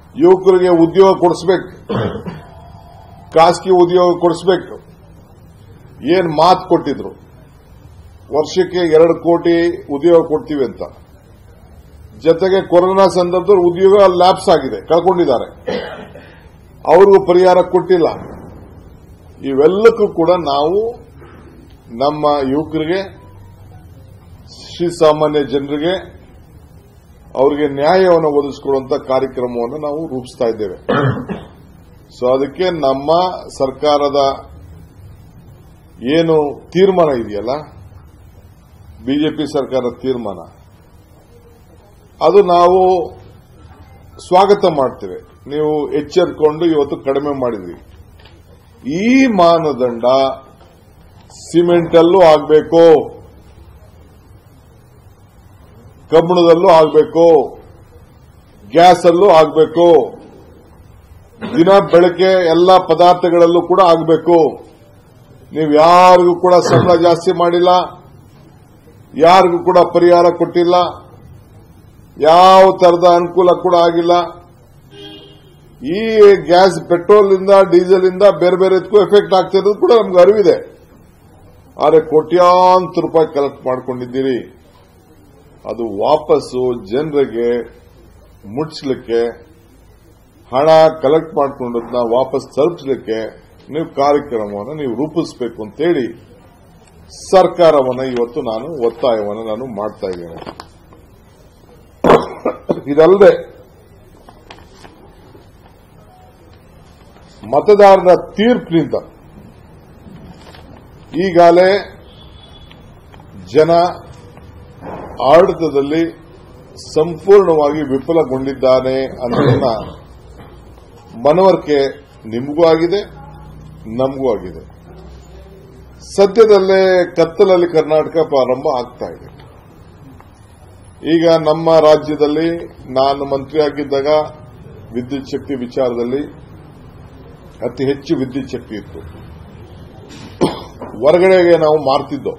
ಯುವಕರಿಗೆ ಉದ್ಯೋಗ ಕೊಡಿಸ್ಬೇಕು ಖಾಸಗಿ ಉದ್ಯೋಗ ಕೊಡಿಸ್ಬೇಕು ಏನ್ ಮಾತು ಕೊಟ್ಟಿದ್ರು ವರ್ಷಕ್ಕೆ ಎರಡು ಕೋಟಿ ಉದ್ಯೋಗ ಕೊಡ್ತೀವಿ ಅಂತ ಜೊತೆಗೆ ಕೊರೋನಾ ಸಂದರ್ಭದಲ್ಲಿ ಉದ್ಯೋಗ ಲ್ಯಾಪ್ಸ್ ಆಗಿದೆ ಕಳ್ಕೊಂಡಿದ್ದಾರೆ ಅವ್ರಿಗೂ ಪರಿಹಾರ ಕೊಟ್ಟಿಲ್ಲ ಇವೆಲ್ಲಕ್ಕೂ ಕೂಡ ನಾವು ನಮ್ಮ ಯುವಕರಿಗೆ ಶ್ರೀಸಾಮಾನ್ಯ ಜನರಿಗೆ ಅವರಿಗೆ ನ್ಯಾಯವನ್ನು ಒದಗಿಸಿಕೊಡುವಂತ ಕಾರ್ಯಕ್ರಮವನ್ನು ನಾವು ರೂಪಿಸ್ತಾ ಇದ್ದೇವೆ ಸೊ ಅದಕ್ಕೆ ನಮ್ಮ ಸರ್ಕಾರದ ಏನು ತೀರ್ಮಾನ ಇದೆಯಲ್ಲ ಬಿಜೆಪಿ ಸರ್ಕಾರದ ತೀರ್ಮಾನ ಅದು ನಾವು ಸ್ವಾಗತ ಮಾಡ್ತೇವೆ ನೀವು ಎಚ್ಚರಿಕೊಂಡು ಇವತ್ತು ಕಡಿಮೆ ಮಾಡಿದ್ರಿ ಈ ಮಾನದಂಡ ಸಿಮೆಂಟಲ್ಲೂ ಆಗಬೇಕು ಕಬ್ಬಣದಲ್ಲೂ ಆಗಬೇಕು ಗ್ಯಾಸಲ್ಲೂ ಆಗಬೇಕು ದಿನ ಬೆಳಗ್ಗೆ ಎಲ್ಲ ಪದಾರ್ಥಗಳಲ್ಲೂ ಕೂಡ ಆಗಬೇಕು ನೀವು ಯಾರಿಗೂ ಕೂಡ ಸಂಬಳ ಜಾಸ್ತಿ ಮಾಡಿಲ್ಲ ಯಾರಿಗೂ ಕೂಡ ಪರಿಹಾರ ಕೊಟ್ಟಿಲ್ಲ ಯಾವ ತರದ ಅನುಕೂಲ ಕೂಡ ಆಗಿಲ್ಲ ಈ ಗ್ಯಾಸ್ ಪೆಟ್ರೋಲ್ ಇಂದ ಡೀಸೆಲ್ ಇಂದ ಬೇರೆ ಬೇರೆದಕ್ಕೂ ಎಫೆಕ್ಟ್ ಆಗ್ತಿರೋದು ಕೂಡ ನಮ್ಗೆ ಅರಿವಿದೆ ಆದರೆ ಕೋಟ್ಯಾಂತರ ರೂಪಾಯಿ ಕಲೆಕ್ಟ್ ಮಾಡ್ಕೊಂಡಿದ್ದೀರಿ ಅದು ವಾಪಸ್ಸು ಜನರಿಗೆ ಮುಟ್ಸ್ಲಿಕ್ಕೆ ಹಣ ಕಲೆಕ್ಟ್ ಮಾಡ್ಕೊಂಡದನ್ನ ವಾಪಸ್ ತಲುಪಿಸಲಿಕ್ಕೆ ನೀವು ಕಾರ್ಯಕ್ರಮವನ್ನು ನೀವು ರೂಪಿಸಬೇಕು ಅಂತೇಳಿ ಸರ್ಕಾರವನ್ನು ಇವತ್ತು ನಾನು ಒತ್ತಾಯವನ್ನು ನಾನು ಮಾಡ್ತಾ ಇದ್ದೇನೆ ಇದಲ್ಲದೆ ಮತದಾರರ ತೀರ್ಪಿನಿಂದ ಈಗಾಗಲೇ ಜನ ಆಡಳಿತದಲ್ಲಿ ಸಂಪೂರ್ಣವಾಗಿ ವಿಫಲಗೊಂಡಿದ್ದಾನೆ ಅನ್ನೋದನ್ನ ಮನವರಿಕೆ ನಿಮಗೂ ಆಗಿದೆ ನಮಗೂ ಆಗಿದೆ ಸದ್ಯದಲ್ಲೇ ಕತ್ತಲಲ್ಲಿ ಕರ್ನಾಟಕ ಪ್ರಾರಂಭ ಆಗ್ತಾ ಇದೆ ಈಗ ನಮ್ಮ ರಾಜ್ಯದಲ್ಲಿ ನಾನು ಮಂತ್ರಿಯಾಗಿದ್ದಾಗ ವಿದ್ಯುತ್ ಶಕ್ತಿ ವಿಚಾರದಲ್ಲಿ ಅತಿ ಹೆಚ್ಚು ವಿದ್ಯುತ್ ಶಕ್ತಿ ಇತ್ತು ಹೊರಗಡೆಗೆ ನಾವು ಮಾರ್ತಿದ್ದೋ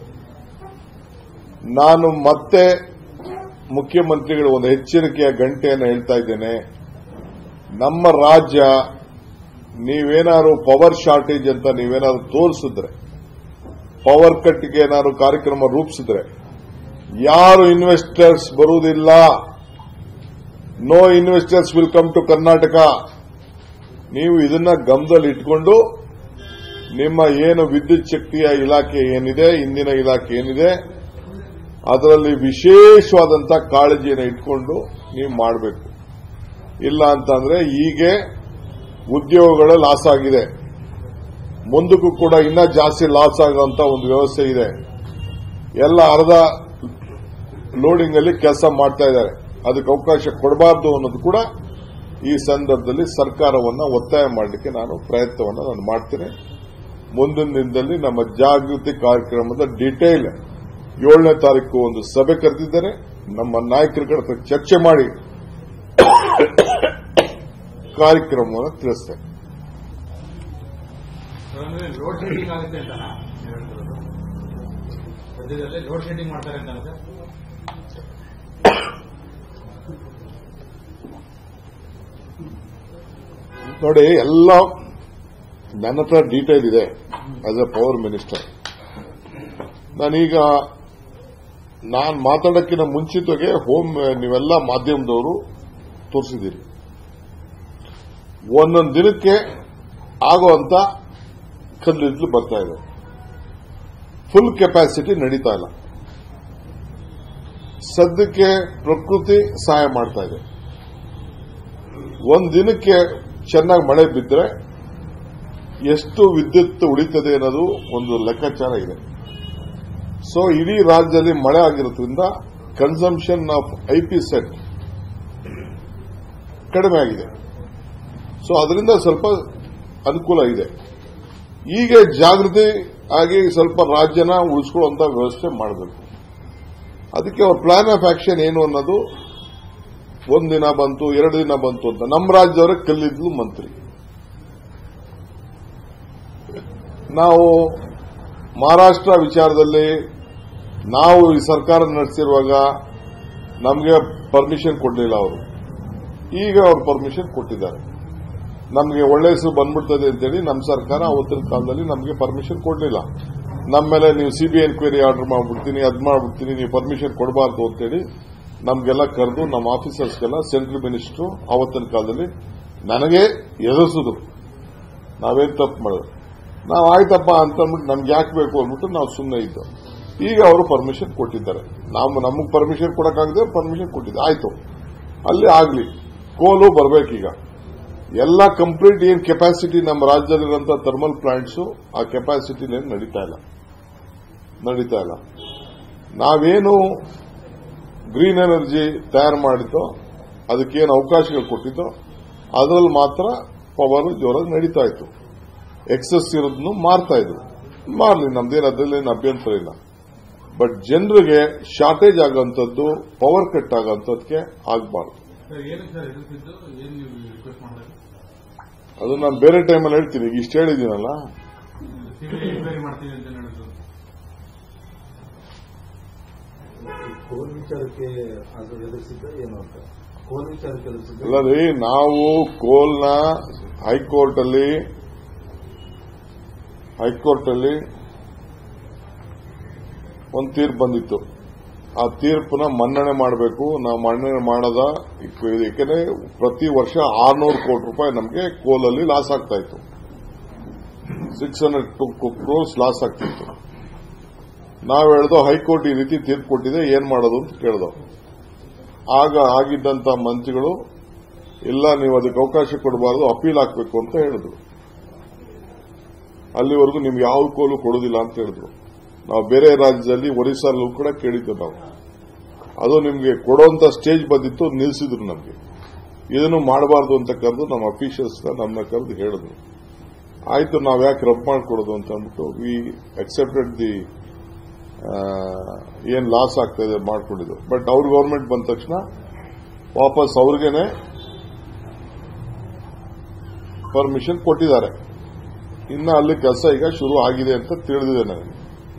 ನಾನು ಮತ್ತೆ ಮುಖ್ಯಮಂತ್ರಿಗಳು ಒಂದು ಎಚ್ಚರಿಕೆಯ ಗಂಟೆಯನ್ನು ಹೇಳ್ತಾ ಇದ್ದೇನೆ ನಮ್ಮ ರಾಜ್ಯ ನೀವೇನಾದ್ರು ಪವರ್ ಶಾರ್ಟೇಜ್ ಅಂತ ನೀವೇನಾದ್ರು ತೋರಿಸಿದ್ರೆ ಪವರ್ ಕಟ್ಗೆ ಏನಾದ್ರು ಕಾರ್ಯಕ್ರಮ ರೂಪಿಸಿದ್ರೆ ಯಾರು ಇನ್ವೆಸ್ಟರ್ಸ್ ಬರುವುದಿಲ್ಲ no investors will come to Karnataka ನೀವು ಇದನ್ನ ಗಮನದಲ್ಲಿ ಇಟ್ಕೊಂಡು ನಿಮ್ಮ ಏನು ವಿದ್ಯುತ್ ಶಕ್ತಿಯ ಇಲಾಖೆ ಏನಿದೆ ಇಂದಿನ ಇಲಾಖೆ ಏನಿದೆ ಅದರಲ್ಲಿ ವಿಶೇಷವಾದಂತ ಕಾಳಜಿಯನ್ನು ಇಟ್ಕೊಂಡು ನೀವು ಮಾಡಬೇಕು ಇಲ್ಲ ಅಂತಂದ್ರೆ ಹೀಗೆ ಉದ್ಯೋಗಗಳು ಲಾಸ್ ಆಗಿದೆ ಮುಂದಕ್ಕೂ ಕೂಡ ಇನ್ನೂ ಜಾಸ್ತಿ ಲಾಸ್ ಆಗುವಂತ ಒಂದು ವ್ಯವಸ್ಥೆ ಇದೆ ಎಲ್ಲ ಅರ್ಧ ಲೋಡಿಂಗ್ ಅಲ್ಲಿ ಕೆಲಸ ಮಾಡ್ತಾ ಇದ್ದಾರೆ ಅದಕ್ಕೆ ಅವಕಾಶ ಕೊಡಬಾರದು ಅನ್ನೋದು ಕೂಡ ಈ ಸಂದರ್ಭದಲ್ಲಿ ಸರ್ಕಾರವನ್ನ ಒತ್ತಾಯ ಮಾಡಲಿಕ್ಕೆ ನಾನು ಪ್ರಯತ್ನವನ್ನು ನಾನು ಮಾಡ್ತೇನೆ ಮುಂದಿನ ದಿನದಲ್ಲಿ ನಮ್ಮ ಜಾಗೃತಿ ಕಾರ್ಯಕ್ರಮದ ಡೀಟೇಲ್ ಏಳನೇ ತಾರೀಕು ಒಂದು ಸಭೆ ಕರೆದಿದ್ದೇನೆ ನಮ್ಮ ನಾಯಕರ ಕಡೆ ಚರ್ಚೆ ಮಾಡಿ ಕಾರ್ಯಕ್ರಮವನ್ನು ತಿಳಿಸ್ತೇನೆ ಅಂದ್ರೆ ಲೋಡ್ ಶೆಡ್ಡಿಂಗ್ ಆಗುತ್ತೆ ಅಂತ ಸದ್ಯದಲ್ಲೇ ಲೋಡ್ ಶೆಡ್ಡಿಂಗ್ ಮಾಡ್ತಾರೆ ಅಂತ ಸರ್ ನೋಡಿ ಎಲ್ಲ ನನ್ನ ಹತ್ರ ಡೀಟೇಲ್ ಇದೆ ಆಸ್ ಎ ಪವರ್ ಮಿನಿಸ್ಟರ್ ನಾನೀಗ ನಾನು ಮಾತಾಡೋಕ್ಕಿಂತ ಮುಂಚಿತವಾಗಿ ಹೋಮ್ ನೀವೆಲ್ಲ ಮಾಧ್ಯಮದವರು ತೋರಿಸಿದ್ದೀರಿ ಒಂದೊಂದು ದಿನಕ್ಕೆ ಆಗುವಂತ ಕಲ್ಲಿದ್ದಲು ಬರ್ತಾ ಇದೆ ಫುಲ್ ಕೆಪಾಸಿಟಿ ನಡೀತಾ ಇಲ್ಲ ಸದ್ಯಕ್ಕೆ ಪ್ರಕೃತಿ ಸಹಾಯ ಮಾಡ್ತಾ ಇದೆ ಒಂದ್ ದಿನಕ್ಕೆ ಚೆನ್ನಾಗಿ ಮಳೆ ಬಿದ್ದರೆ ಎಷ್ಟು ವಿದ್ಯುತ್ ಉಳಿತದೆ ಅನ್ನೋದು ಒಂದು ಲೆಕ್ಕಾಚಾರ ಇದೆ ಸೊ ಇಡೀ ರಾಜ್ಯದಲ್ಲಿ ಮಳೆ ಆಗಿರೋದ್ರಿಂದ ಕನ್ಸಂಪ್ಷನ್ ಆಫ್ ಐಪಿ ಸೆಟ್ ಕಡಿಮೆ ಆಗಿದೆ ಸೊ ಅದರಿಂದ ಸ್ವಲ್ಪ ಅನುಕೂಲ ಇದೆ ಈಗ ಜಾಗೃತಿ ಆಗಿ ಸ್ವಲ್ಪ ರಾಜ್ಯನ ಉಳಿಸ್ಕೊಳ್ಳುವಂತ ವ್ಯವಸ್ಥೆ ಮಾಡಬೇಕು ಅದಕ್ಕೆ ಅವ್ರ ಪ್ಲಾನ್ ಆಫ್ ಆಕ್ಷನ್ ಏನು ಅನ್ನೋದು ಒಂದಿನ ಬಂತು ಎರಡು ದಿನ ಬಂತು ಅಂತ ನಮ್ಮ ರಾಜ್ಯದವರೇ ಕಲ್ಲಿದ್ಲು ಮಂತ್ರಿ ನಾವು ಮಹಾರಾಷ್ಟ್ರ ವಿಚಾರದಲ್ಲಿ ನಾವು ಈ ಸರ್ಕಾರ ನಡೆಸಿರುವಾಗ ನಮಗೆ ಪರ್ಮಿಷನ್ ಕೊಡಲಿಲ್ಲ ಅವರು ಈಗ ಅವ್ರು ಪರ್ಮಿಷನ್ ಕೊಟ್ಟಿದ್ದಾರೆ ನಮಗೆ ಒಳ್ಳೆ ಹೆಸರು ಬಂದ್ಬಿಡ್ತದೆ ಅಂತೇಳಿ ನಮ್ಮ ಸರ್ಕಾರ ಅವತ್ತಿನ ಕಾಲದಲ್ಲಿ ನಮಗೆ ಪರ್ಮಿಷನ್ ಕೊಡಲಿಲ್ಲ ನಮ್ಮ ಮೇಲೆ ನೀವು ಸಿಬಿಐ ಎನ್ಕ್ವೈರಿ ಆರ್ಡರ್ ಮಾಡ್ಬಿಡ್ತೀನಿ ಅದ್ ಮಾಡ್ಬಿಡ್ತೀನಿ ನೀವು ಪರ್ಮಿಷನ್ ಕೊಡಬಾರ್ದು ಅಂತೇಳಿ ನಮ್ಗೆಲ್ಲ ಕರೆದು ನಮ್ಮ ಆಫೀಸರ್ಸ್ಗೆಲ್ಲ ಸೆಂಟ್ರಲ್ ಮಿನಿಸ್ಟರ್ ಅವತ್ತಿನ ಕಾಲದಲ್ಲಿ ನನಗೆ ಎದುರಿಸಿದ್ರು ನಾವೇನ್ ತಪ್ಪು ಮಾಡಿದ್ರು ನಾವು ಆಯ್ತಪ್ಪ ಅಂತಂದ್ಬಿಟ್ಟು ನಮ್ಗೆ ಯಾಕೆ ಬೇಕು ಅಂದ್ಬಿಟ್ಟು ನಾವು ಸುಮ್ಮನೆ ಇದ್ದು ಈಗ ಅವರು ಪರ್ಮಿಷನ್ ಕೊಟ್ಟಿದ್ದಾರೆ ನಾವು ನಮಗೆ ಪರ್ಮಿಷನ್ ಕೊಡಕ್ಕಾಗದೆ ಪರ್ಮಿಷನ್ ಕೊಟ್ಟಿದ್ದೆ ಆಯ್ತು ಅಲ್ಲಿ ಆಗ್ಲಿ ಕೋಲು ಬರ್ಬೇಕೀಗ ಎಲ್ಲ ಕಂಪ್ಲೀಟ್ ಏನ್ ಕೆಪಾಸಿಟಿ ನಮ್ಮ ರಾಜ್ಯದಲ್ಲಿರುವಂತಹ ಥರ್ಮಲ್ ಪ್ಲಾಂಟ್ಸ್ ಆ ಕೆಪಾಸಿಟಿ ನಡೀತಾ ಇಲ್ಲ ನಡೀತಾ ಇಲ್ಲ ನಾವೇನು ಗ್ರೀನ್ ಎನರ್ಜಿ ತಯಾರು ಮಾಡಿದ್ದೋ ಅದಕ್ಕೇನು ಅವಕಾಶಗಳು ಕೊಟ್ಟಿದ್ದೋ ಅದರಲ್ಲಿ ಮಾತ್ರ ಪವರ್ ಜೋರಾಗಿ ನಡೀತಾ ಇತ್ತು ಎಕ್ಸಸ್ ಇರೋದನ್ನು ಮಾರ್ತಾ ಇದ್ರು ಮಾರ್ಲಿ ನಮ್ದೇನು ಅದರಲ್ಲೇನು ಅಭ್ಯಂತರ ಇಲ್ಲ ಬಟ್ ಜನರಿಗೆ ಶಾರ್ಟೇಜ್ ಆಗೋಂಥದ್ದು ಪವರ್ ಕಟ್ ಆಗೋಂಥದ್ದಕ್ಕೆ ಆಗಬಾರ್ದು ಸರ್ ಏನಕ್ಕೆ ಸರ್ ಎದುರಿಸಿದ್ದು ಏನ್ ನೀವು ರಿಕ್ವೆಸ್ಟ್ ಮಾಡಿದ್ರೆ ಅದು ನಾನು ಬೇರೆ ಟೈಮಲ್ಲಿ ಹೇಳ್ತೀನಿ ಈಗ ಇಷ್ಟು ಹೇಳಿದ್ದೀನಲ್ಲ ಸಿಬಿಐ ಎನ್ಕ್ವೈರಿ ಮಾಡ್ತೀನಿ ಅಂತ ಹೇಳಿದ್ರು ಕೋಲ್ ವಿಚಾರಕ್ಕೆ ಅದು ಎದುರಿಸಿದ್ದ ಏನು ಅಂತ ಕೋಲ್ ವಿಚಾರಕ್ಕೆ ಎದುರಿಸಿದ್ದ ಅಲ್ಲದೆ ನಾವು ಕೋಲ್ನ ಹೈಕೋರ್ಟ್ ಅಲ್ಲಿ ಹೈಕೋರ್ಟ್ ಅಲ್ಲಿ ಒಂದು ತೀರ್ಪು ಬಂದಿತ್ತು ಆ ತೀರ್ಪನ್ನ ಮನ್ನಣೆ ಮಾಡಬೇಕು ನಾವು ಮನ್ನಣೆ ಮಾಡದ ಏಕೆಂದ್ರೆ ಪ್ರತಿ ವರ್ಷ ಆರ್ನೂರು ಕೋಟಿ ರೂಪಾಯಿ ನಮಗೆ ಕೋಲಲ್ಲಿ ಲಾಸ್ ಆಗ್ತಾ ಇತ್ತು ಸಿಕ್ಸ್ ಹಂಡ್ರೆಡ್ ಕ್ರೋರ್ಸ್ ಲಾಸ್ ಆಗ್ತಿತ್ತು ನಾವು ಹೇಳ್ದೋ ಹೈಕೋರ್ಟ್ ಈ ರೀತಿ ತೀರ್ಪು ಕೊಟ್ಟಿದೆ ಏನ್ ಮಾಡೋದು ಅಂತ ಕೇಳ್ದೋ ಆಗ ಆಗಿದ್ದಂತ ಮಂತ್ರಿಗಳು ಇಲ್ಲ ನೀವು ಅದಕ್ಕೆ ಅವಕಾಶ ಕೊಡಬಾರದು ಅಪೀಲ್ ಹಾಕಬೇಕು ಅಂತ ಹೇಳಿದ್ರು ಅಲ್ಲಿವರೆಗೂ ನಿಮ್ಗೆ ಯಾವ ಕೋಲು ಕೊಡೋದಿಲ್ಲ ಅಂತ ಹೇಳಿದ್ರು ನಾವು ಬೇರೆ ರಾಜ್ಯದಲ್ಲಿ ಒರಿಸ್ಸಾಲ್ಲೂ ಕೂಡ ಕೇಳಿದ್ದು ನಾವು ಅದು ನಿಮ್ಗೆ ಕೊಡುವಂತ ಸ್ಟೇಜ್ ಬಂದಿತ್ತು ನಿಲ್ಲಿಸಿದ್ರು ನಮ್ಗೆ ಇದನ್ನು ಮಾಡಬಾರ್ದು ಅಂತ ಕರೆದು ನಮ್ಮ ಅಫಿಷಿಯಲ್ಸ್ ನಮ್ಮನ್ನ ಕರೆದು ಹೇಳಿದ್ರು ಆಯ್ತು ನಾವ್ ಯಾಕೆ ರಬ್ ಮಾಡ್ಕೊಡೋದು ಅಂತ ಅಂದ್ಬಿಟ್ಟು ವಿ ಅಕ್ಸೆಪ್ಟೆಡ್ ದಿ ಏನ್ ಲಾಸ್ ಆಗ್ತಾ ಇದೆ ಮಾಡ್ಕೊಂಡಿದ್ದು ಬಟ್ ಅವ್ರ ಗೌರ್ಮೆಂಟ್ ಬಂದ ತಕ್ಷಣ ವಾಪಸ್ ಅವ್ರಿಗೇನೆ ಪರ್ಮಿಷನ್ ಕೊಟ್ಟಿದ್ದಾರೆ ಇನ್ನ ಅಲ್ಲಿ ಕೆಲಸ ಈಗ ಶುರು ಆಗಿದೆ ಅಂತ ತಿಳಿದಿದೆ ನನಗೆ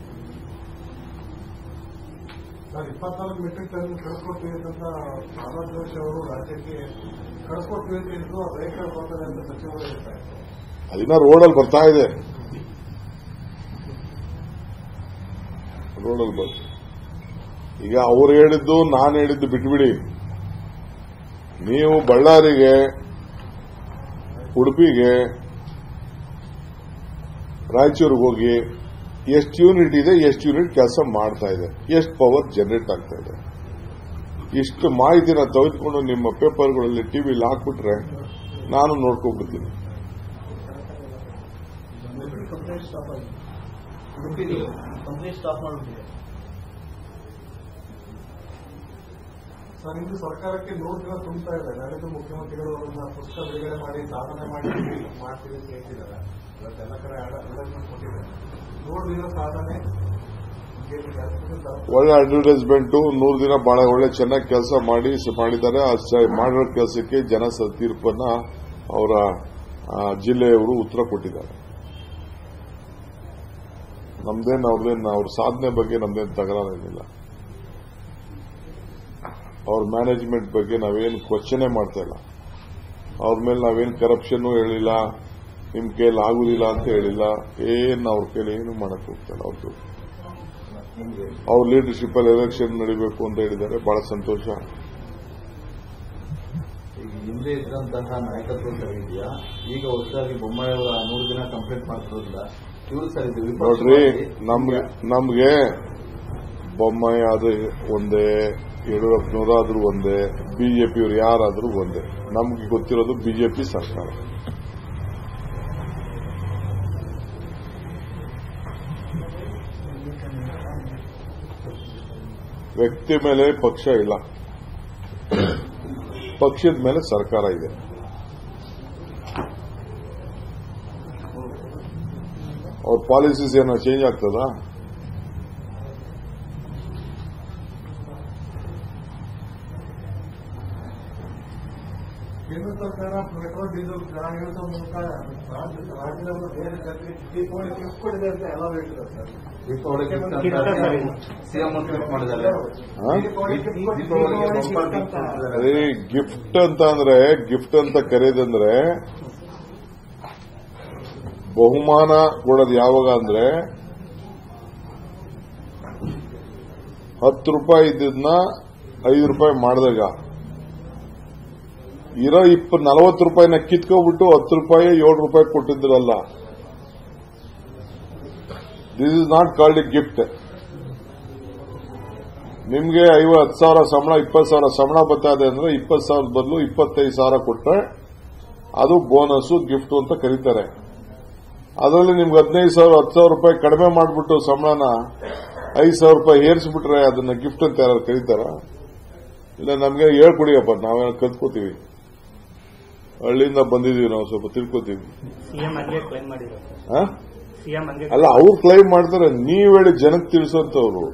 ಸರ್ ಇಪ್ಪತ್ನಾಲ್ಕು ಮೆಟ್ರಿಕ್ ಟನ್ ಕಳಿಸ್ಕೊಡ್ತೀವಿ ಅಂತ ಪ್ರಹ್ಲಾದ್ ಜೋಶಿ ಅವರು ರಾಜ್ಯಕ್ಕೆ ಕಳಿಸ್ಕೊಡ್ತೀವಿ ಅಂತ ಹೇಳಿದ್ರು ವೆಹಿಕಲ್ ಬರ್ತದೆ ಅಂತ ಸಚಿವರು ಹೇಳ್ತಾರೆ ಅದಿನ್ನ ರೋಡಲ್ಲಿ ಬರ್ತಾ ಇದೆ ರೋಡಲ್ಲಿ ಬರ್ತಾ ಈಗ ಅವ್ರು ಹೇಳಿದ್ದು ನಾನು ಹೇಳಿದ್ದು ಬಿಟ್ಬಿಡಿ ನೀವು ಬಳ್ಳಾರಿಗೆ ಉಡುಪಿಗೆ ರಾಯಚೂರಿಗೆ ಹೋಗಿ ಎಷ್ಟು ಯೂನಿಟ್ ಇದೆ ಎಷ್ಟು ಯೂನಿಟ್ ಕೆಲಸ ಮಾಡ್ತಾ ಇದೆ ಎಷ್ಟು ಪವರ್ ಜನರೇಟ್ ಆಗ್ತಾ ಇದೆ ಇಷ್ಟು ಮಾಹಿತಿನ ತೆಗೆದುಕೊಂಡು ನಿಮ್ಮ ಪೇಪರ್ಗಳಲ್ಲಿ ಟಿವಿಲಿ ಹಾಕ್ಬಿಟ್ರೆ ನಾನು ನೋಡ್ಕೊಂಡ್ಬಿಡ್ತೀನಿ ಕಂಪ್ಲೇಂಟ್ ಸ್ಟಾಪ್ ಆಗಿದೆ ಕಂಪ್ಲೇಂಟ್ ಸ್ಟಾಪ್ ಮಾಡಿಬಿಟ್ಟಿದೆ ಸರ್ ಇಂದು ಸರ್ಕಾರಕ್ಕೆ ನೂರು ದಿನ ತುಂಬ್ತಾ ಇದೆ ನಾಳಿದ್ದು ಮುಖ್ಯಮಂತ್ರಿಗಳು ಅವರನ್ನ ಪುಸ್ತಕ ಬಿಡುಗಡೆ ಮಾಡಿ ಸಾಧನೆ ಮಾಡಿ ಮಾಡ್ತೀವಿ ಅಂತ ಹೇಳ್ತಿದ್ದಾರೆ ಇವತ್ತೆಲ್ಲ ಕಡೆ ಅಡ್ವರ್ಟೈಸ್ಮೆಂಟ್ ಕೊಟ್ಟಿದ್ದಾರೆ ನೂರು ದಿನ ಸಾಧನೆ ಒಳ್ಳೆ ಅಡ್ವರ್ಟೈಸ್ಮೆಂಟ್ ನೂರು ದಿನ ಬಹಳ ಒಳ್ಳೆ ಚೆನ್ನಾಗಿ ಕೆಲಸ ಮಾಡಿ ಸ- ಮಾಡಿದ್ದಾರೆ ಆ ಸ- ಮಾಡಿರೋ ಕೆಲಸಕ್ಕೆ ಜನ ಸ- ತೀರ್ಪನ್ನ ಅವರ ಆ, ಜಿಲ್ಲೆಯವರು ಉತ್ತರ ಕೊಟ್ಟಿದ್ದಾರೆ ನಮ್ದೇನು ಅವ್ರದ್ದೇನು ಅವ್ರ ಸಾಧನೆ ಬಗ್ಗೆ ನಮ್ದೇನು ತಕರಾರೇನಿಲ್ಲ ಅವ್ರ ಮ್ಯಾನೇಜ್ಮೆಂಟ್ ಬಗ್ಗೆ ನಾವೇನು ಕ್ವಶನೇ ಮಾಡ್ತಾ ಇಲ್ಲ ಅವ್ರ ಮೇಲೆ ನಾವೇನು ಕರಪ್ಷನ್ ಹೇಳಿಲ್ಲ ನಿಮ್ ಕೈಯಲ್ಲಿ ಆಗುದಿಲ್ಲ ಅಂತ ಹೇಳಿಲ್ಲ ಏನ್ ಅವ್ರ ಕೈಲಿ ಏನು ಮಾಡಕ್ ಹೋಗ್ತಿಲ್ಲ ಅವ್ರದ್ದು ನಿಮ್ಗೆ ಅವ್ರ ಲೀಡರ್ಶಿಪ್ ಅಲ್ಲಿ ಎಲೆಕ್ಷನ್ ನಡೀಬೇಕು ಅಂತ ಹೇಳಿದ್ದಾರೆ ಬಹಳ ಸಂತೋಷ ಈಗ ಹಿಂದೆ ಇದ್ದಂತಹ ನಾಯಕತ್ವ ಸರಿ ಇದೆಯಾ ಈಗ ಹೊಸದಾಗಿ ಬೊಮ್ಮಾಯಿ ಅವರ ನೂರು ದಿನ ಕಂಪ್ಲೇಂಟ್ ಮಾಡ್ತಿರೋದಿಲ್ಲ ಇವರು ಸರ್ ಇದು ನೋಡ್ರಿ ವಿಪಕ್ಷವಾಗಿ ನಮ್ಗೆ ನಮ್ಗೆ ಬೊಮ್ಮಾಯಿ ಆದ್ರೂ ಒಂದೇ ಯಡಿಯೂರಪ್ಪನವರಾದ್ರೂ ಒಂದೇ ಬಿಜೆಪಿಯವರು ಯಾರಾದ್ರೂ ಒಂದೇ ನಮ್ಗೆ ಗೊತ್ತಿರೋದು ಬಿಜೆಪಿ ಸರ್ಕಾರ ವ್ಯಕ್ತಿ ಮೇಲೆ ಪಕ್ಷ ಇಲ್ಲ ಪಕ್ಷದ ಮೇಲೆ ಸರ್ಕಾರ ಇದೆ ಅವ್ರ ಪಾಲಿಸೀಸ್ ಏನೋ ಚೇಂಜ್ ಆಗ್ತದಾ ಕೇಂದ್ರ ಸರ್ಕಾರ ಪೆಟ್ರೋಲ್ ಡೀಸೆಲ್ ದರ ಇಳಿಸೋ ಮೂಲಕ ರಾಜ್ಯ- ರಾಜ್ಯದ ಬೇರೆ ಜನರಿಗೆ ದೀಪಾವಳಿ ಗಿಫ್ಟ್ ಕೊಡಿದೆ ಅಂತ ಎಲ್ಲ ಹೇಳ್ತಿದ್ದಾರೆ ಸರ್ ದೀಪಾವಳಿ ಸಿಎಂ ಟ್ವೀಟ್ ಮಾಡಿದ್ದಾರೆ ಹಾ? ದೀಪಾವಳಿ gift ಕೊಟ್ಟು ದೀಪಾವಳಿಗೆ ದೀಪಾವಳಿ ಬಂಪರ್ gift ಗಿಫ್ಟ್ ಅಂತ ಕೊಟ್ಟಿದ್ದಾರೆ. ಅದೇ ಗಿಫ್ಟ್ ಅಂತ ಅಂದ್ರೆ ಗಿಫ್ಟ್ ಅಂತ ಕರೆಯೋದಂದ್ರೆ ಬಹುಮಾನ ಕೊಡೋದು ಯಾವಾಗ ಅಂದ್ರೆ ಹತ್ತು ರೂಪಾಯಿ ಇದ್ದನ್ನ ಐದು ರೂಪಾಯಿ ಮಾಡಿದಾಗ ಇರೋ ಇಪ್ಪ ನಲವತ್ತು ರೂಪಾಯಿನ ಕಿತ್ಕೊಬಿಟ್ಟು ಹತ್ತು ರೂಪಾಯಿ ಏಳು ರೂಪಾಯಿ ಕೊಟ್ಟಿದ್ರಲ್ಲ this is not called a gift ನಿಮ್ಗೆ ಐವತ್ತು ಸಾವಿರ ಸಂಬಳ ಇಪ್ಪತ್ತು ಸಾವಿರ ಸಂಬಳ ಬರ್ತಾ ಇದೆ ಅಂದ್ರೆ ಇಪ್ಪತ್ತು ಸಾವಿರದ ಬದಲು ಇಪ್ಪತ್ತೈದು ಸಾವಿರ ಕೊಟ್ಟರೆ ಅದು ಬೋನಸ್ ಗಿಫ್ಟ್ ಅಂತ ಕರೀತಾರೆ ಅದರಲ್ಲಿ ನಿಮ್ಗೆ ಹದಿನೈದು ಸಾವಿರ ಹತ್ತು ಸಾವಿರ ರೂಪಾಯಿ ಕಡಿಮೆ ಮಾಡಿಬಿಟ್ಟು ಸಂಬಳನ ಐದು ಸಾವಿರ ರೂಪಾಯಿ ಏರಿಸ್ಬಿಟ್ರೆ ಅದನ್ನ ಗಿಫ್ಟ್ ಅಂತ ಯಾರು ಕರೀತಾರ ಇಲ್ಲ ನಮ್ಗೆ ಹೇಳ್ಕೊಡಿಯಪ್ಪ ನಾವೇನೋ ಕಲ್ತ್ಕೋತೀವಿ ಹಳ್ಳಿಯಿಂದ ಬಂದಿದೀವಿ ನಾವು ಸ್ವಲ್ಪ ತಿಳ್ಕೊತೀವಿ ಸಿಎಂ ಹಂಗೆ ಕ್ಲೈಮ್ ಮಾಡಿದ್ರು ಹಾ ಸಿಎಂ ಹಂಗೆ ಅಲ್ಲ ಅವ್ರು ಕ್ಲೈಮ್ ಮಾಡ್ತಾರೆ ನೀವ್ ಹೇಳಿ ಜನಕ್ಕೆ ತಿಳಿಸೋಂತವ್ರು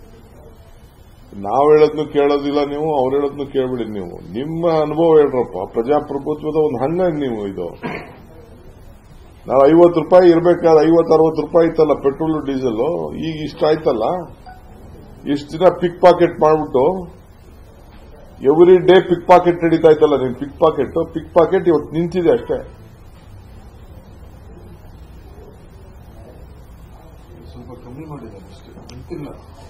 ನಾವ್ ಹೇಳೋದ್ನು ಕೇಳೋದಿಲ್ಲ ನೀವು ಅವ್ರು ಹೇಳೋದ್ನು ಕೇಳ್ಬಿಡಿ ನೀವು ನಿಮ್ಮ ಅನುಭವ ಹೇಳ್ರಪ್ಪ ಪ್ರಜಾಪ್ರಭುತ್ವದ ಒಂದು ಹಂಗ ನೀವು ಇದು ನಾವು ಐವತ್ತು ರೂಪಾಯಿ ಇರ್ಬೇಕಾದ್ರೆ ಐವತ್ತು ಅರವತ್ತು ರೂಪಾಯಿ ಇತ್ತಲ್ಲ ಪೆಟ್ರೋಲ್ ಡೀಸೆಲ್ ಈಗ ಇಷ್ಟ ಆಯ್ತಲ್ಲ ಇಷ್ಟು ದಿನ ಪಿಕ್ ಪಾಕೆಟ್ ಮಾಡ್ಬಿಟ್ಟು ಎವ್ರಿ ಡೇ ಪಿಕ್ ಪಾಕೆಟ್ ನಡೀತಾ ಇತ್ತಲ್ಲ ನಿಮ್ ಪಿಕ್ ಪಾಕೆಟ್ ಪಿಕ್ ಪಾಕೆಟ್ ಇವತ್ತು ನಿಂತಿದೆ ಅಷ್ಟೇ ಸ್ವಲ್ಪ ಕಮ್ಮಿ ಮಾಡಿದ್ದಾರೆ ಅಷ್ಟೇ ನಿಂತಿಲ್ಲ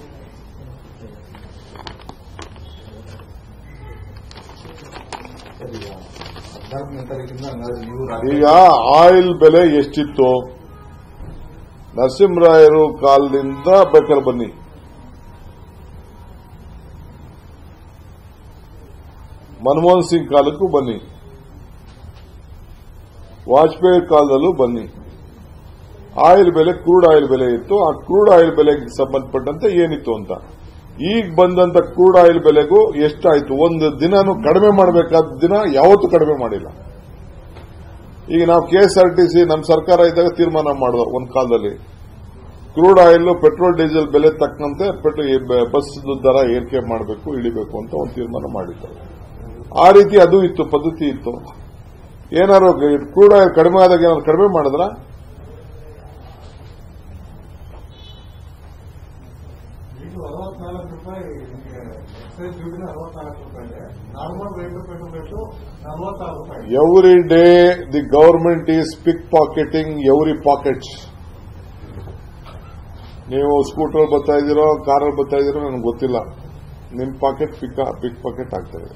ಸರಿ ಹದಿನಾಲ್ಕನೇ ತಾರೀಕಿಂದ ಹಂಗಾದ್ರೆ ನೀವು ರಾಜ್ಯ- ಈಗ ಆಯಿಲ್ ಬೆಲೆ ಎಷ್ಟಿತ್ತು ನರಸಿಂಹರಾಯರು ಕಾಲದಿಂದ ಬೇಕಾದ್ರೆ ಬನ್ನಿ ಮನಮೋಹನ್ ಸಿಂಗ್ ಕಾಲಕ್ಕೂ ಬನ್ನಿ ವಾಜಪೇಯಿ ಕಾಲದಲ್ಲೂ ಬನ್ನಿ ಆಯಿಲ್ ಬೆಲೆ ಕ್ರೂಡ್ ಆಯಿಲ್ ಬೆಲೆ ಇತ್ತು ಆ ಕ್ರೂಡ್ ಆಯಿಲ್ ಬೆಲೆಗೆ ಸಂಬಂಧಪಟ್ಟಂತೆ ಏನಿತ್ತು ಅಂತ ಈಗ ಬಂದಂತ ಕ್ರೂಡ್ ಆಯಿಲ್ ಬೆಲೆಗೂ ಎಷ್ಟಾಯ್ತು ಒಂದು ದಿನಾನು ಕಡಿಮೆ ಮಾಡಬೇಕಾದ ದಿನ ಯಾವತ್ತೂ ಕಡಿಮೆ ಮಾಡಿಲ್ಲ ಈಗ ನಾವು ಕೆಎಸ್ಆರ್ಟಿಸಿ ನಮ್ಮ ಸರ್ಕಾರ ಇದ್ದಾಗ ತೀರ್ಮಾನ ಮಾಡಿದ ಒಂದು ಕಾಲದಲ್ಲಿ ಕ್ರೂಡ್ ಆಯಿಲ್ ಪೆಟ್ರೋಲ್ ಡೀಸೆಲ್ ಬೆಲೆ ತಕ್ಕಂತೆ ಪೆಟ್ರೋ- ಈ ಬ- ಬಸ್ ದರ ಏರಿಕೆ ಮಾಡಬೇಕು ಇಳಿಬೇಕು ಅಂತ ಒಂದು ತೀರ್ಮಾನ ಮಾಡಿದ್ದಾರೆ ಆ ರೀತಿ ಅದು ಇತ್ತು ಪದ್ಧತಿ ಇತ್ತು ಏನಾದ್ರು ಕ್ರೂಡ್ ಆಯಿಲ್ ಕಡಿಮೆ ಆದಾಗ ಏನಾದ್ರು ಕಡಿಮೆ ಮಾಡಿದ್ರ ಈಗ ಅರವತ್ನಾಲ್ಕು ರೂಪಾಯಿ ಎಕ್ಸೈಸ್ ಡ್ಯೂಟಿನ ಅರವತ್ನಾಲ್ಕು ರೂಪಾಯಿ ಇದೆ ನಾರ್ಮಲ್ ರೇಟ್ ಪೆಟ್ರೋಲ್ ರೇಟು ನಲವತ್ತಾರು ರೂಪಾಯಿ every day the government is pick pocketing every pockets ನೀವು ಸ್ಕೂಟರ್ ಬರ್ತಾ ಇದ್ದೀರೋ ಕಾರಲ್ಲಿ ಬರ್ತಾ ಇದ್ದೀರೋ ನನಗೆ ಗೊತ್ತಿಲ್ಲ ನಿಮ್ ಪಾಕೆಟ್ ಪಿಕ್ ಪಿಕ್ ಪಾಕೆಟ್ ಆಗ್ತಾ ಇದೆ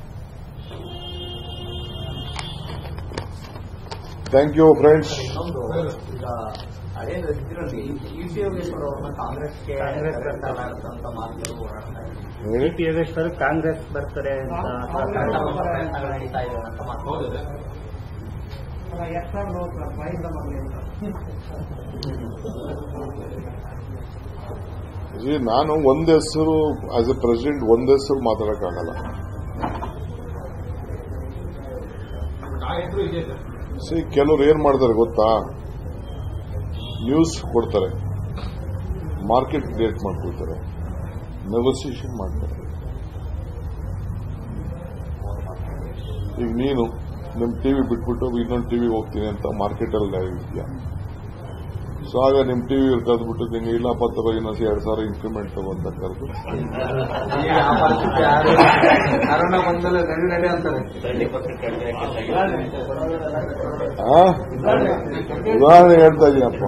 ಥ್ಯಾಂಕ್ ಯು ಫ್ರೆಂಡ್ಸ್ ಇನ್ನೊಂದು ಈಗ ಹಳೆ ಇದರಲ್ಲಿ ಇ ಸಿ ಯೋಗೇಶ್ವರ ಅವ್ರನ್ನ ಕಾಂಗ್ರೆಸ್ಗೆ ಕಾಂಗ್ರೆಸ್ ಕರೆತರಲ್ಲ ಅಂತ ಮಾತುಗಳು ಓಡಾಡ್ತಾ ಇದೆ ಹೇಳಿ ಪಿ ಯೋಗೇಶ್ವರ್ ಕಾಂಗ್ರೆಸ್ ಬರ್ತಾರೆ ಅಂತ ಅಥವಾ ಕರೆತರುವ ಕಾಂಗ್ರೆಸ್ ಪ್ರಯತ್ನಗಳು ನಡೀತಾ ಇದೆ ಅಂತ ಮಾತು ಹೌದಿದೆ See, ನಾನು ಒಂದ್ ಹೆಸರು ಆಸ್ ಎ ಪ್ರೆಸಿಡೆಂಟ್ ಒಂದ್ ಹೆಸರು ಮಾತಾಡಕ್ಕಾಗಲ್ಲ ಬಟ್ ಆ ಹೆಸರು ಇದೆ ಸರ್ ಸಿ ಕೆಲವ್ರು ಏನ್ ಮಾಡ್ತಾರೆ ಗೊತ್ತಾ ನ್ಯೂಸ್ ಕೊಡ್ತಾರೆ ಮಾರ್ಕೆಟ್ ಕ್ರಿಯೇಟ್ ಮಾಡ್ಕೊಳ್ತಾರೆ ನೆಗೋಸಿಯೇಷನ್ ಮಾಡ್ತಾರೆ ಈಗ ನೀನು ನಿಮ್ ಟಿವಿ ಬಿಟ್ಬಿಟ್ಟು ಇನ್ನೊಂದು ಟಿವಿ ಹೋಗ್ತೀನಿ ಅಂತ ಮಾರ್ಕೆಟ್ ಅಲ್ಲಿ ಇದೆಯಾ ಸೊ ಆಗ ನಿಮ್ ಟಿವಿ ಕರೆದ್ಬಿಟ್ಟು ನಿಂಗೆ ಇಲ್ಲಪ್ಪ ತಗೋ ಇನ್ನೊಂದು ಎರಡ್ ಸಾವಿರ ಇನ್ಕ್ರಿಮೆಂಟ್ ತಗೋ ಅಂತ ಕರೆದು ಈಗ ಆ ಪರಿಸ್ಥಿತಿ ಯಾರು ಕರೋನಾ ಬಂದಮೇಲೆ ನಡಿ ನಡಿ ಅಂತಾರೆ ಆ? ಉದಾಹರಣೆ ಹೇಳ್ತಾ ಇದೀನಪ್ಪ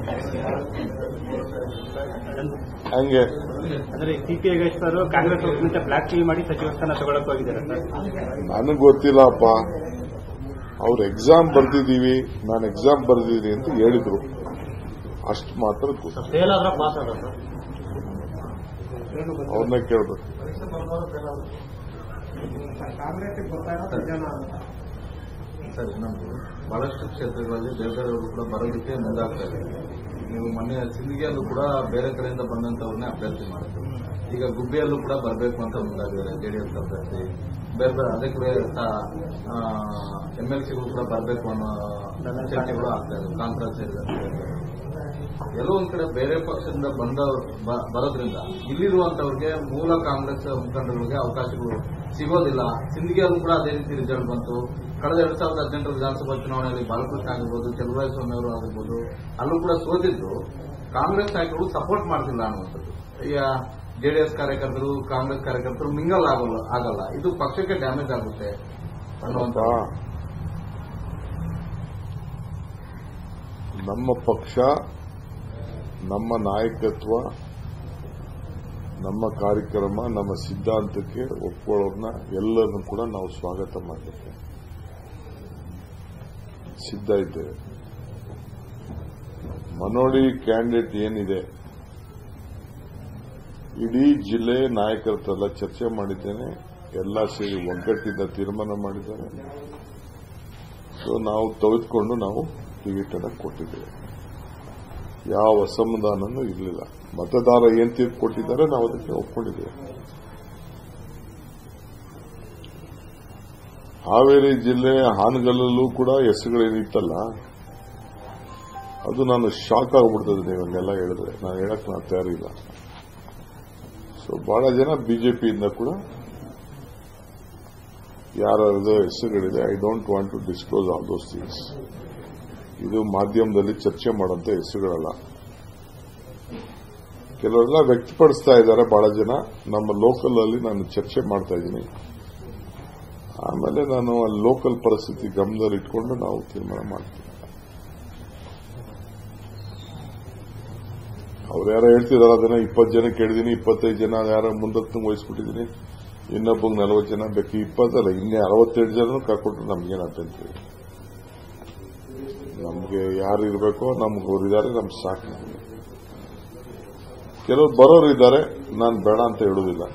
ಹಂಗೆ ಅಂದ್ರೆ ಸಿ ಪಿ ಯೋಗೇಶ್ವರ್ ಕಾಂಗ್ರೆಸ್ ಒಬ್ಬನಿಂದ ಬ್ಲಾಕ್ ಟೀ ಮಾಡಿ ಸಚಿವ ಸ್ಥಾನ ತಗೊಳಕ್ ಹೋಗಿದ್ದಾರೆ ಸರ್ ನನಗೆ ಗೊತ್ತಿಲ್ಲಪ್ಪ ಅವ್ರು ಎಕ್ಸಾಮ್ ಬರ್ದಿದ್ದೀವಿ ನಾನು ಎಕ್ಸಾಮ್ ಬರ್ದಿದ್ದೀನಿ ಅಂತ ಹೇಳಿದ್ರು ಅಷ್ಟು ಮಾತ್ರ ಗೊತ್ತು ಫೇಲ್ ಆದ್ರೆ ಪಾಸ್ ಅದ ಸರ್ ಅವ್ರನ್ನೇ ಕೇಳ್ಬೇಕು ಪರೀಕ್ಷೆ ಬರ್ದವರು ಫೇಲ್ ಆದ್ರು ಕಾಂಗ್ರೆಸ್ಗೆ ಬರ್ತಾ ಇರೋದು ಜನ ಅಂತ ಸರ್ ಇನ್ನೊಂದು ಬಹಳಷ್ಟು ಕ್ಷೇತ್ರಗಳಲ್ಲಿ ಬೇರೆ ಬೇರೆಯವರು ಕೂಡ ಬರೋದಕ್ಕೆ ಮುಂದಾಗ್ತಾ ಇದೆ ನೀವು ಮೊನ್ನೆ ಸಿಂದಗಿಯಲ್ಲೂ ಕೂಡ ಬೇರೆ ಕಡೆಯಿಂದ ಬಂದಂತವ್ರನ್ನೇ ಅಭ್ಯರ್ಥಿ ಮಾಡಿದ್ರು ಈಗ ಗುಬ್ಬಿಯಲ್ಲೂ ಕೂಡ ಬರಬೇಕು ಅಂತ ಮುಂದಾಗಿದ್ದಾರೆ ಜೆಡಿಎಸ್ ಅಭ್ಯರ್ಥಿ ಬೇರೆ ಬೇರೆ ಅದೇ ಕೂಡ ಎಂ ಎಲ್ ಸಿಗಳು ಕೂಡ ಬರಬೇಕು ಅನ್ನೋ ಚರ್ಚೆಗಳು ಆಗ್ತಾ ಇದೆ ಕಾಂಗ್ರೆಸ್ ಸೇರಿದಂತೆ ಎಲ್ಲೋ ಒಂದ್ ಕಡೆ ಬೇರೆ ಪಕ್ಷದಿಂದ ಬಂದ ಬ- ಬರೋದ್ರಿಂದ ಇಲ್ಲಿರುವಂತವ್ರಿಗೆ ಮೂಲ ಕಾಂಗ್ರೆಸ್ ಮುಖಂಡರಿಗೆ ಅವಕಾಶಗಳು ಸಿಗೋದಿಲ್ಲ ಸಿಂದಗಿಯಲ್ಲೂ ಕೂಡ ಅದೇ ರೀತಿ ರಿಸಲ್ಟ್ ಬಂತು ಕಳೆದ ಎರಡ್ ಸಾವಿರದ ಹದಿನೆಂಟರ ವಿಧಾನಸಭಾ ಚುನಾವಣೆಯಲ್ಲಿ ಬಾಲಕೃಷ್ಣ ಆಗಿರ್ಬೋದು ಚಲುವರಾಯಸ್ವಾಮಿ ಅವರು ಆಗಿರ್ಬೋದು ಅಲ್ಲೂ ಕೂಡ ಸೋತಿದ್ದು ಕಾಂಗ್ರೆಸ್ ನಾಯಕರು ಸಪೋರ್ಟ್ ಮಾಡ್ತಿಲ್ಲ ಅನ್ನುವಂಥದ್ದು ಈಗ ಜೆಡಿಎಸ್ ಕಾರ್ಯಕರ್ತರು ಕಾಂಗ್ರೆಸ್ ಕಾರ್ಯಕರ್ತರು ಮಿಂಗಲ್ ಆಗಲ್ಲ ಆಗಲ್ಲ ಇದು ಪಕ್ಷಕ್ಕೆ ಡ್ಯಾಮೇಜ್ ಆಗುತ್ತೆ ಅನ್ನುವಂಥ ನಮ್ಮ ಪಕ್ಷ ನಮ್ಮ ನಾಯಕತ್ವ ನಮ್ಮ ಕಾರ್ಯಕ್ರಮ ನಮ್ಮ ಸಿದ್ಧಾಂತಕ್ಕೆ ಒಪ್ಕೊಳ್ಳೋದನ್ನ ಎಲ್ಲರನ್ನು ಕೂಡ ನಾವು ಸ್ವಾಗತ ಮಾಡಲಿಕ್ಕೆ ಸಿದ್ಧ ಇದ್ದೇವೆ ಮನೋಳಿ ಕ್ಯಾಂಡಿಡೇಟ್ ಏನಿದೆ ಇಡೀ ಜಿಲ್ಲೆ ನಾಯಕರ ಹತ್ರ ಎಲ್ಲ ಚರ್ಚೆ ಮಾಡಿದ್ದೇನೆ ಎಲ್ಲ ಸೇರಿ ಒಗ್ಗಟ್ಟಿಂದ ತೀರ್ಮಾನ ಮಾಡಿದ್ದಾರೆ ಸೊ ನಾವು ತೆಗೆದುಕೊಂಡು ನಾವು ಟಿಕೆಟ್ ಅನ್ನ ಕೊಟ್ಟಿದ್ದೇವೆ ಯಾವ ಅಸಮಾಧಾನನೂ ಇರಲಿಲ್ಲ ಮತದಾರ ಏನ್ ತೀರ್ಪು ಕೊಟ್ಟಿದ್ದಾರೆ ನಾವು ಅದಕ್ಕೆ ಒಪ್ಕೊಂಡಿದ್ದೇವೆ ಹಾವೇರಿ ಜಿಲ್ಲೆ ಹಾನಗಲ್ಲಲ್ಲೂ ಕೂಡ ಹೆಸರುಗಳೇನಿತ್ತಲ್ಲ ಅದು ನಾನು ಶಾಕ್ ಆಗ್ಬಿಡ್ತದೆ ನೀವನ್ನೆಲ್ಲ ಹೇಳಿದ್ರೆ ನಾನು ಹೇಳಕ್ ನಾನು ತಯಾರಿಲ್ಲ ಸೊ ಬಹಳ ಜನ ಬಿಜೆಪಿಯಿಂದ ಕೂಡ ಯಾರ್ಯಾರದು ಹೆಸರುಗಳಿದೆ I don't want to disclose all those things ಇದು ಮಾಧ್ಯಮದಲ್ಲಿ ಚರ್ಚೆ ಮಾಡುವಂತ ಹೆಸರುಗಳಲ್ಲ ಕೆಲವರೆಲ್ಲ ವ್ಯಕ್ತಪಡಿಸ್ತಾ ಇದ್ದಾರೆ ಬಹಳ ಜನ ನಮ್ಮ ಲೋಕಲ್ ಅಲ್ಲಿ ನಾನು ಚರ್ಚೆ ಮಾಡ್ತಾ ಇದ್ದೀನಿ ಆಮೇಲೆ ನಾನು ಅಲ್ಲಿ ಲೋಕಲ್ ಪರಿಸ್ಥಿತಿ ಗಮನದಲ್ಲಿ ಇಟ್ಕೊಂಡು ನಾವು ತೀರ್ಮಾನ ಮಾಡ್ತೀವಿ ಅವ್ರು ಯಾರೋ ಹೇಳ್ತಿದಾರೆ ಅದನ್ನ ಇಪ್ಪತ್ತು ಜನ ಕೇಳಿದೀನಿ ಇಪ್ಪತ್ತೈದು ಜನ ಯಾರೋ ಮುಂದತ್ತು ವಹಿಸ್ಬಿಟ್ಟಿದ್ದೀನಿ ಇನ್ನೊಬ್ಬಂಗೆ ನಲವತ್ತು ಜನ ಬೇಕು ಇಪ್ಪತ್ತಲ್ಲ ಇನ್ನೇ ಅರವತ್ತೆರಡು ಜನ ಕರ್ಕೊಟ್ರು ನಮ್ಗೇನು ಅಭ್ಯಂತರ ಇಲ್ಲ. ನಮ್ಗೆ ಯಾರು ಇರಬೇಕೋ ನಮ್ಗೆ ಅವ್ರಿದ್ದಾರೆ ನಮ್ಗೆ ಸಾಕು ನಮ್ಗೆ ಕೆಲವರು ಬರೋರು ಇದ್ದಾರೆ ನಾನು ಬೇಡ ಅಂತ ಹೇಳುವುದಿಲ್ಲ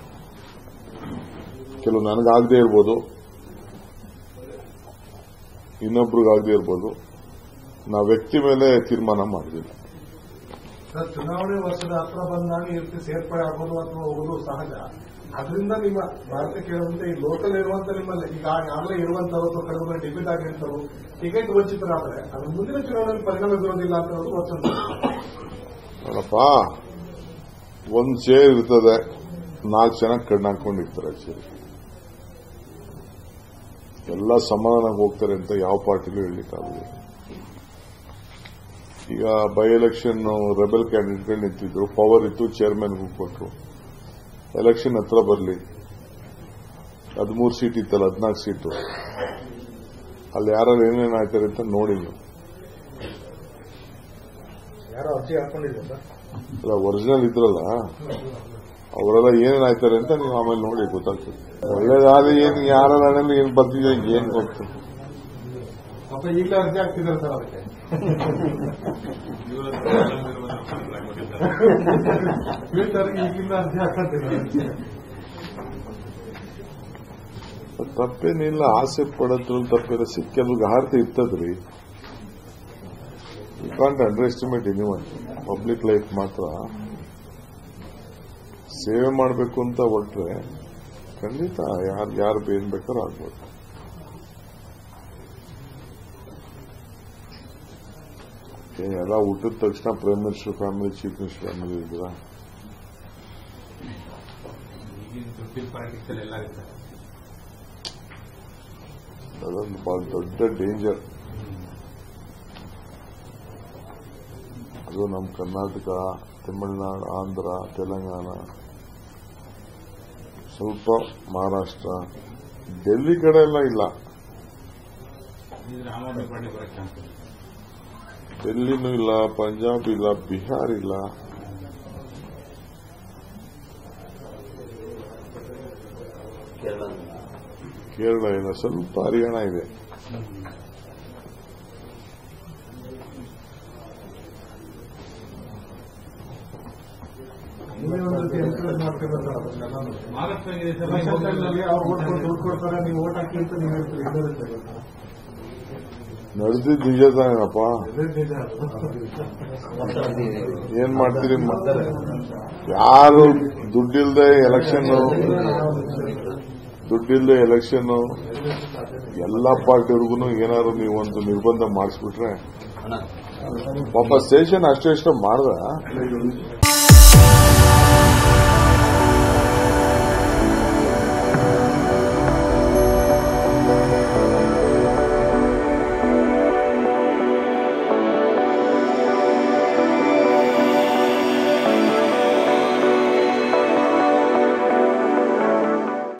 ಕೆಲವು ನನಗಾಗದೇ ಇರ್ಬೋದು ಇನ್ನೊಬ್ರಿಗಾಗದೇ ಇರ್ಬೋದು ನಾವು ವ್ಯಕ್ತಿ ಮೇಲೆ ತೀರ್ಮಾನ ಮಾಡುದಿಲ್ಲ ಸರ್ ಚುನಾವಣೆ ವರ್ಷದ ಹತ್ರ ಬಂದಾಗ ಈ ರೀತಿ ಸೇರ್ಪಡೆ ಆಗೋದು ಅಥವಾ ಹೋಗೋದು ಸಹಜ ಅದರಿಂದ ನಿಮ್ಮ ಭಾರತ ಕೇಳುವಂತೆ ಈ ಲೋಕಲ್ ಇರುವಂತ ನಿಮ್ಮಲ್ಲಿ ಈಗ ಆಗಲೇ ಇರುವಂತವರು ಅಥವಾ ಕಳೆದ ಬಾರಿ ಡೆಬಿಟ್ ಆಗಿರ್ತವರು ಟಿಕೆಟ್ ವಂಚಿತರಾದ್ರೆ ಅದು ಮುಂದಿನ ಚುನಾವಣೆಯಲ್ಲಿ ಪರಿಣಾಮ ಬೀರೋದಿಲ್ಲ ಅಂತ ಹೇಳೋದು ವಚನ ನೋಡಪ್ಪ ಒಂದ್ ಚೇರ್ ಇರ್ತದೆ ನಾಲ್ಕು ಜನ ಕಣ್ಣು ಹಾಕೊಂಡಿರ್ತಾರೆ ಚೇರ್ ಎಲ್ಲ ಸಮಾಧಾನಕ್ಕೆ ಹೋಗ್ತಾರೆ ಅಂತ ಯಾವ ಪಾರ್ಟಿಲೂ ಹೇಳಲಿಕ್ಕಾಗಲ್ಲ ಈಗ ಬೈ ಎಲೆಕ್ಷನ್ ರೆಬೆಲ್ ಕ್ಯಾಂಡಿಡೇಟ್ಗಳು ನಿಂತಿದ್ರು ಪವರ್ ಇತ್ತು ಚೇರ್ಮನ್ಗೂ ಕೊಟ್ಟರು ಎಲೆಕ್ಷನ್ ಹತ್ರ ಬರಲಿ ಹದಿಮೂರು ಸೀಟ್ ಇತ್ತಲ್ಲ ಹದಿನಾಲ್ಕು ಸೀಟು ಅಲ್ಲಿ ಯಾರು ಏನೇನು ಆಯ್ತಾರೆ ಅಂತ ನೋಡಿ ನೀವು ಯಾರೋ ಅರ್ಜಿ ಹಾಕೊಂಡಿದ್ರು ಸರ್ ಅಲ್ಲ ಒರಿಜಿನಲ್ ಇದ್ರಲ್ಲ ಅವರೆಲ್ಲ ಏನೇನ್ ಆಯ್ತಾರೆ ಅಂತ ನೀವು ಆಮೇಲೆ ನೋಡಿ ಗೊತ್ತಾಗ್ತದೆ ಒಳ್ಳೇದಾದ್ರೆ ಏನ್ ಯಾರ ನಾಡಲ್ಲಿ ಏನ್ ಬರ್ತಿದೆ ಏನ್ ಗೊತ್ತು ಪಾಪ ಈಗಲೇ ಅರ್ಜಿ ಹಾಕ್ತಿದ್ದಾರೆ ಸರ್ ಅದಕ್ಕೆ ಫಿಲ್ಟರ್ಗೆ ಈಗಿಂದ ಅರ್ಜಿ ಹಾಕಂತಿದ್ದಾರೆ ತಪ್ಪೇನಿಲ್ಲ ಆಸೆ ಪಡೋದ್ರಲ್ಲಿ ತಪ್ಪಿಲ್ಲ ಸಿಕ್ಕ ಕೆಲವ್ರಿಗೆ ಆರ್ತಿ ಇರ್ತದ್ರಿ you can't underestimate anyone public life ಮಾತ್ರ ಸೇವೆ ಮಾಡಬೇಕು ಅಂತ ಹೊರಟ್ರೆ ಖಂಡಿತ ಯಾರು ಯಾರು ಏನ್ ಬೇಕಾದ್ರೂ ಆಗ್ಬೋದು ಏ, ಎಲ್ಲ ಹುಟ್ಟಿದ ತಕ್ಷಣ prime minister family chief minister family ಇದ್ದೀರಾ ಈಗಿನ ದುಡ್ಡಿನ ಪಾಲಿಟಿಕ್ಸ್ ಎಲ್ಲ ಇರುತ್ತೆ ಅದೊಂದು ಬಹಳ ದೊಡ್ಡ ಡೇಂಜರ್ ಅದು ನಮ್ಮ ಕರ್ನಾಟಕ ತಮಿಳುನಾಡು ಆಂಧ್ರ ತೆಲಂಗಾಣ ಸ್ವಲ್ಪ ಮಹಾರಾಷ್ಟ್ರ ಡೆಲ್ಲಿ ಕಡೆ ಎಲ್ಲ ಇಲ್ಲ ಇದ್ರೆ ಆಮ್ ಆದ್ಮಿ ಪಾರ್ಟಿ ಬರಕ್ಕೆ ಚಾನ್ಸ್ ಇದೆ ಡೆಲ್ಲಿನೂ ಇಲ್ಲ ಪಂಜಾಬ್ ಇಲ್ಲ ಬಿಹಾರ್ ಇಲ್ಲ ಕೇರಳ ಇಲ್ಲ ಸ್ವಲ್ಪ ಹರಿಯಾಣ ಇದೆ ನೀವೇ ಒಂದು ರೀತಿ ಎನ್ಕರೇಜ್ ಮಾಡ್ತಿದ್ದಾರೆ ಸರ್ ಅದನ್ನೆಲ್ಲಾನು. ಮಹಾರಾಷ್ಟ್ರ ಇದೆ ಸರ್ ಎಲೆಕ್ಷನ್ನಲ್ಲಿ ಅವ್ರು ಓಟ್ ಕೊಟ್ಟು ದುಡ್ಡು ಕೊಡ್ತಾರೆ ನೀವು ಓಟ್ ಹಾಕಿ ಅಂತ ನೀವು ಹೇಳ್ತೀರಿ ಇದಿರುತ್ತೆ ಇವತ್ತು. ನಡೆದಿದ್ದು ನಿಜ ತಾನೇನಪ್ಪ ಇದೇ ನಿಜ ಅದು. ಏನ್ ಮಾಡ್ತೀರಿ ಮ- ಯಾರು ದುಡ್ಡಿಲ್ದೆ ಎಲೆಕ್ಷನ್ ದುಡ್ಡಿಲ್ದೆ ಎಲೆಕ್ಷನ್ ಎಲ್ಲಾ ಪಾರ್ಟಿಯವ್ರಿಗೂ ಏನಾದ್ರು ನೀವು ಒಂದು ನಿರ್ಬಂಧ ಮಾಡಿಸ್ಬಿಟ್ರೆ ಪಾಪ ಸ್ಟೇಷನ್ ಅಷ್ಟೋ ಇಷ್ಟೋ ಮಾಡ್ದ